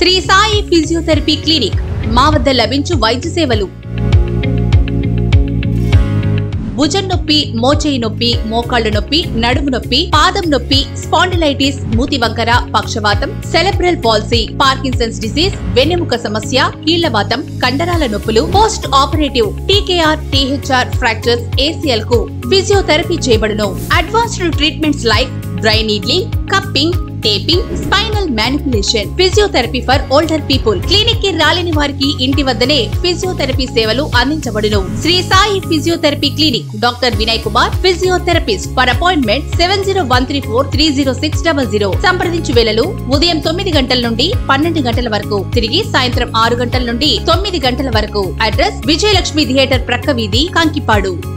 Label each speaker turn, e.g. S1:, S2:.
S1: Shri Sai physiotherapy clinic మా వద్ద లభించు వైద్య సేవలు భుజం నొప్పి మోచేయి నొప్పి మోకాళ్ల నొప్పి నడుము నొప్పి పాదం నొప్పి స్పాండిలైటిస్ మూతి వంకర పక్షవాతం సెలబ్రల్ పాలసీ పార్కిన్సన్స్ డిసీజ్ వెన్నెముక సమస్య కీళ్లవాతం కండరాల నొప్పులు post operative TKR THR fractures ACL కు ఫిజియోథెరపీ చేయబడును advanced treatments like dry needling cupping taping spinal manipulation physiotherapy for older people clinic కి రాలేని వారికి ఇంటి వద్దనే ఫిజియోథెరపీ సేవలు అందించబడును Shri Sai physiotherapy clinic doctor Vinay Kumar physiotherapist for appointment seven zero one three four three zero six double zero సంప్రదించు వేళలు ఉదయం తొమ్మిది గంటల నుండి పన్నెండు గంటల వరకు తిరిగి సాయంత్రం ఆరు గంటల నుండి తొమ్మిది గంటల వరకు అడ్రస్ విజయలక్ష్మి థియేటర్ ప్రక్క వీధి కంకిపాడు